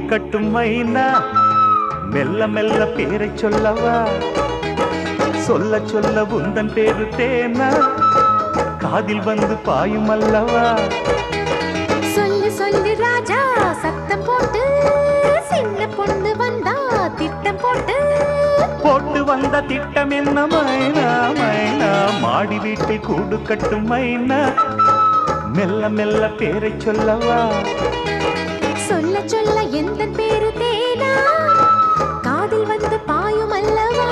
கட்டும் மைனா மெல்ல மெல்ல பேரை சொல்லவா சொல்ல சொல்ல உந்தன் பேரு தேனா காதில் வந்து பாயும் அல்லவா சொல்லு சொல்லு ராஜா சத்தம் போட்டு சின்ன பொண்ணு வந்தா திட்டம் போட்டு போட்டு வந்த திட்டம் என்ன மைனா மைனா மாடி வீட்டில் கூடு கட்டும் மைனா மெல்ல மெல்ல பேரை சொல்லவா சொல்ல சொல்ல எந்த பேரு தேனா காதில் வந்து பாயும் அல்லவா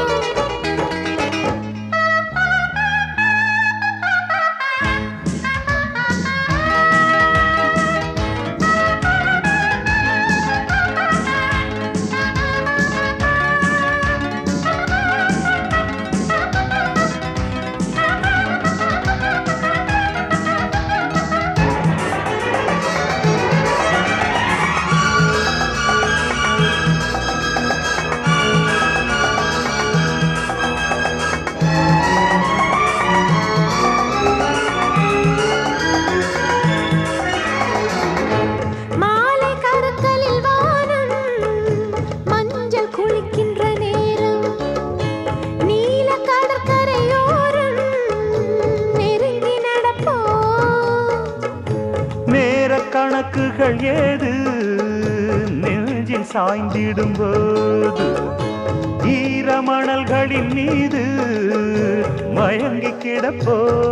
மாலை கருக்கலில் வானம் மஞ்சள் குளிக்கின்ற நேரம் நீல கடற்கரையோரம் நெருங்கி நடப்போம் நேர கணக்குகள் ஏது நெஞ்சில் சாய்ந்திடும் போது ஈரமணல்களின் மீது மயங்கி கிடப்போ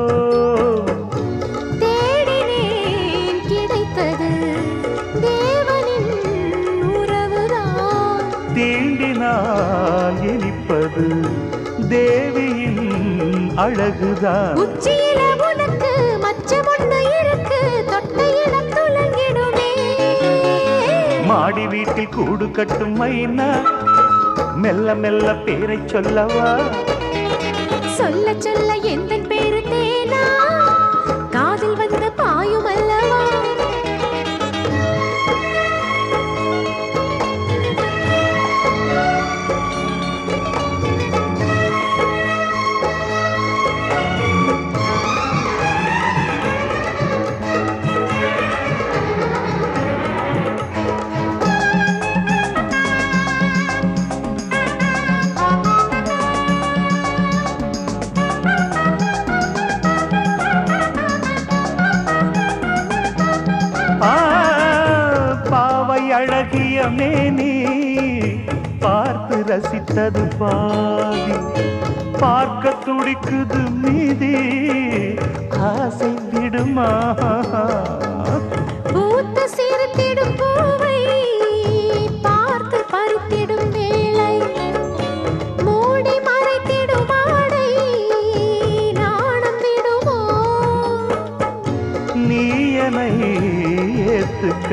தேடினேன் கிடைத்தது தேவனின் உறவுதான் தீண்டினால் இனிப்பது தேவியின் அழகுதான் உச்சியில உனக்கு மச்சம் ஒண்ணு இருக்கு தொட்ட இடம் துலங்கிடுமே மாடி வீட்டில் கூடு கட்டும் மைனா மெல்ல மெல்ல பேரை சொல்லவா சொல்ல சொல்ல எந்த பேரு தேனா காதில் வந்து பாயும் அல்லவா ஆ, பாவை அழகிய மேனி பார்த்து ரசித்தது பாதி பார்க்க துடிக்குது மீதி ஆசை விடுமா பூத்து சிரித்திடும் பூவை பார்த்து பறித்திடும் வேளை மூடி மறைத்திடும் ஆடை நாணம் விடுமோ நீ என்னை ஏத்துக்க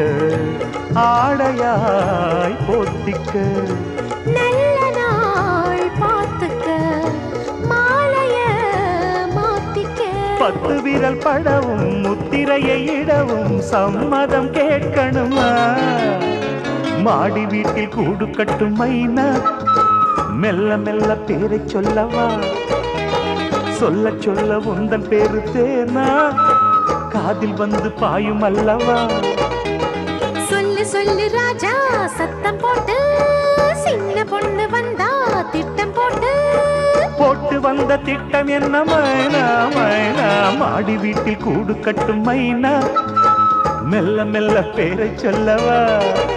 ஆடையாய் போத்திக்க நல்ல நாள் பார்த்துக்க மாலைய மாத்திக்க பத்து விரல் படவும் முத்திரையை இடவும் சம்மதம் கேட்கணுமா மாடி வீட்டில் கூடு கட்டும் மைனா மெல்ல மெல்ல பேரை சொல்லவா சொல்ல சொல்ல உந்தன் பேரு தேனா காதில் வந்து பாயும் அல்லவா சொல்லு சொல்லு ராஜா சத்தம் போட்டு சின்ன பொண்ணு வந்தா திட்டம் போட்டு போட்டு வந்த திட்டம் என்ன மைனா மைனா மாடி வீட்டில் கூடு கட்டும் மைனா மெல்ல மெல்ல பேரை சொல்லவா